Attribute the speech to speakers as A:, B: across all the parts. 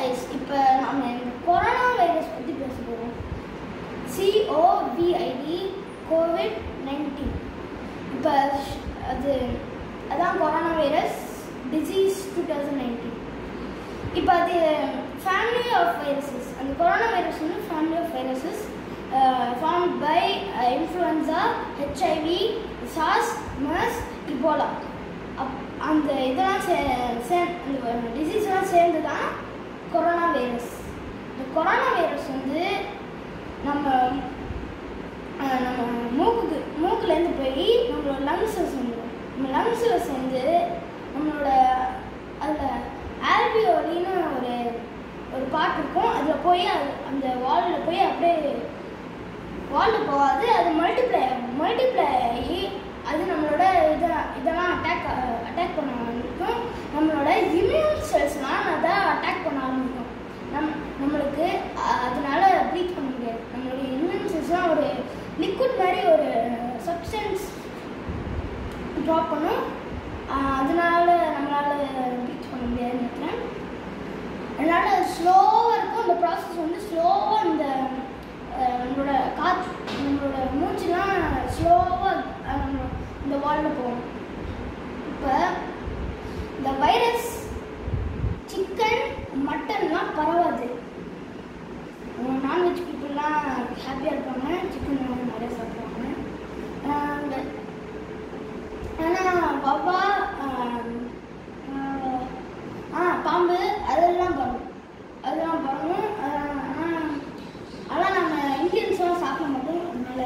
A: Guys இப்போ நம்ம இந்த கொரோனா வைரஸ் பற்றி பேச போகிறோம் சிஓவிஐடி கோவிட் நைன்டீன் இப்போ அது அதான் corona virus disease two thousand nineteen இப்போ அது ஃபேமிலி ஆஃப் வைரஸஸ் அந்த கொரோனா வைரஸ் வந்து family of viruses form by influenza HIV சாஸ் மஸ் இபோலா அப் அந்த இதெல்லாம் சே சே அந்த டிசீஸ்லாம் சேர்ந்து தான் கொரோனா வைரஸ் இந்த கொரோனா வைரஸ் வந்து நம்ம அஹ், நம்ம மூக்குக்கு மூக்குலேருந்து போய் நம்மளோட லங்ஸில் சேர்ந்துடும் நம்ம லங்ஸில் சேர்ந்து நம்மளோட அதில் ஆல்பியோலின்னு ஒரு ஒரு பார்ட் இருக்கும் அதில் போய் அது அந்த வாலில் போய் அப்படியே வாலில் போகாது அது மல்டிப்ளை ஆகும் மல்டிப்ளை ஆகி அது நம்மளோட இதை இதெல்லாம் அட்டாக் அட்டாக் பண்ண ஆரம்பிக்கும் நம்மளோட இம்யூன் செல்ஸ்லாம் அதை அட்டாக் பண்ண ஆரம்பிக்கும் நம் நம்மளுக்கு அ- அதனால ப்ளீச் பண்ண முடியாது நம்மளுடைய இம்யூன் செல்ஸ்லாம் ஒரு லிக்விட் மாதிரி ஒரு சப்ஸ்டன்ஸ் ட்ராப் பண்ணும் அஹ் அதனால நம்மளால ப்ளீச் பண்ண முடியாதுன்னு நினைக்கிறேன் அதனால ஸ்லோவாக இருக்கும் அந்த ப்ராசஸ் வந்து ஸ்லோவாக இந்த அஹ், நம்மளோட காற்று நம்மளோட மூச்சுலாம் ஸ்லோவாக இந்த வாலில் போகும் இப்போ இந்த வைரஸ் சிக்கன் மட்டன்லாம் பரவாது நான்வெஜ் பீப்புளெலாம் ஹாப்பியாக இருப்பாங்க சிக்கன் நிறைய சாப்பிடுவாங்க அஹ் இந்த ஆனால் வவ்வா ஆஹ், ஆஹ், ஆ பாம்பு அதெல்லாம் பண்ணும் அதெல்லாம் பண்ணும் ஆனால் ஆனால் நம்ம இந்தியன்ஸ்லாம் சாப்பிட மாட்டோம் அதனால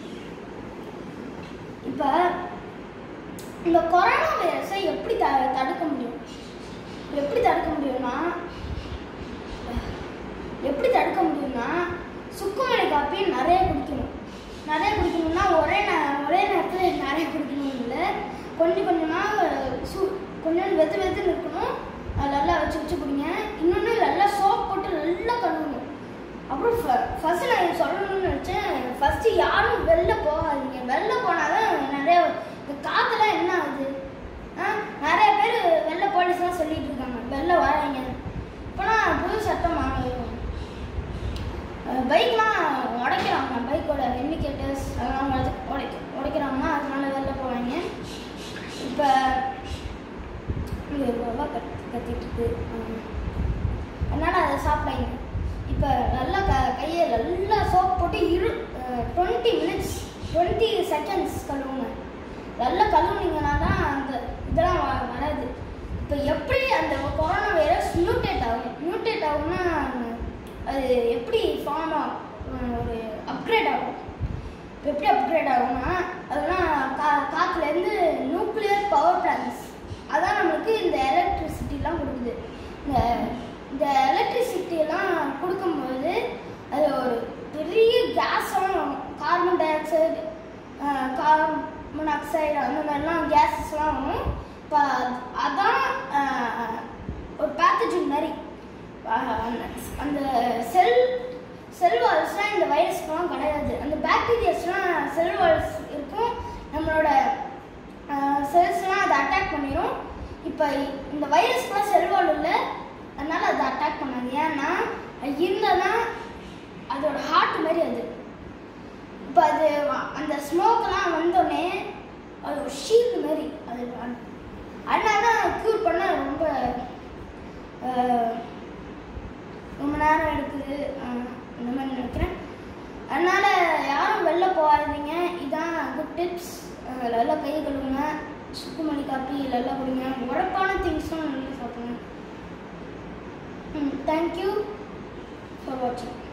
A: இப்போ இந்த கொரோனா வைரஸை எப்படி த தடுக்க முடியும் எப்படி தடுக்க முடியும்னா எப்படி தடுக்க முடியும்னா சுக்குமலை காப்பி நிறைய குடிக்கணும் நிறைய குடிக்கணும்னா ஒரே நே ஒரே நேரத்தில் நிறைய குடிக்கணும் இல்லை கொஞ்சம் கொஞ்சமாக சு கொஞ்சம் வெது வெதுன்னு இருக்கணும் அது நல்லா வச்சு வச்சு குடிங்க இன்னொன்று நல்லா சோப் போட்டு நல்லா கழுவணும் அப்புறம் ஃபர்ஸ்ட் நான் சொல்லணும்னு நினச்சேன் ஃபர்ஸ்ட் யாரும் வெளில போகாதீங்க வெளில போனால் தான் நிறைய இந்த காற்றுலாம் என்ன ஆகுது ஆ நிறைய பேர் வெளில போலீஸ்லாம் சொல்லிட்டு இருக்காங்க வெளில வராங்க இப்போலாம் புது சட்டம் பைக்லாம் உடைக்கிறாங்க பைக்கோட இண்டிகேட்டர்ஸ் அதெல்லாம் உடை உடைக்க உடைக்கிறாங்கன்னா அதனால வெளில போவாங்க இப்போ இங்கே ரூபா கத் கத்திட்டு இருக்கு ஆ. அதனால் அதை சாப்பிடாங்க இப்போ நல்லா க கையை நல்லா சோப் போட்டு இரு டுவெண்ட்டி மினிட்ஸ் டுவெண்ட்டி செகண்ட்ஸ் கழுவுங்க நல்லா கழுவுனீங்கன்னா தான் அந்த இதெல்லாம் வ- வராது இப்போ எப்படி அந்த கொரோனா வைரஸ் மியூட்டேட் ஆகும் மியூட்டேட் ஆகும்னா அது எப்படி ஃபார்ம் ஆகும் ஒரு அப்கிரேட் ஆகும் இப்போ எப்படி அப்கிரேட் ஆகும்னா அதெல்லாம் கா காற்றுலேருந்து நியூக்ளியர் பவர் பிளான்ஸ் அதான் நம்மளுக்கு இந்த எலக்ட்ரிசிட்டிலாம் கொடுக்குது இந்த இந்த எலக்ட்ரிசிட்டியெல்லாம் கொடுக்கும்போது அது ஒரு பெரிய கேஸும் carbon dioxide carbon oxide அந்த மாதிரிலாம் கேஸஸ்லாம் வரும் இப்போ அதான் ஆஹ், ஒரு பேத்தஜன் மாதிரி ஆஹ், அந்த- அந்த செல் செல் வால்ஸ்லாம் இந்த வைரஸ்க்குலாம் கிடையாது அந்த பாக்டீரியாஸ்லாம் செல் வால்ஸ் இருக்கும் நம்மளோட செல்ஸ்லாம் அதை அட்டாக் பண்ணிடும் இப்போ இந்த வைரஸ்க்குலாம் செல் வால் இல்லை அதனால அதை அட்டாக் பண்ணாது ஏன்னா அது இருந்தால் தான் அதோட ஹார்ட் மாதிரி அது இப்போ அது வ- அந்த ஸ்மோக்கெல்லாம் வந்தோடனே அது ஒரு ஷீல்டு மாதிரி அது அ- அதனால தான் க்யூர் பண்ண ரொம்ப ஆஹ், ரொம்ப நேரம் எடுக்குது ஆஹ், அந்த மாதிரி நினைக்கிறேன் அதனால யாரும் வெளில போகாதீங்க இதான் குட் டிப்ஸ் நல்லா கை கழுவுங்க சுக்குமணி காப்பி நல்லா குடிங்க உரப்பான திங்ஸ்லாம் நல்லா சாப்பிடுங்க ம் தேங்க்யூ ஃபார் வாட்சிங்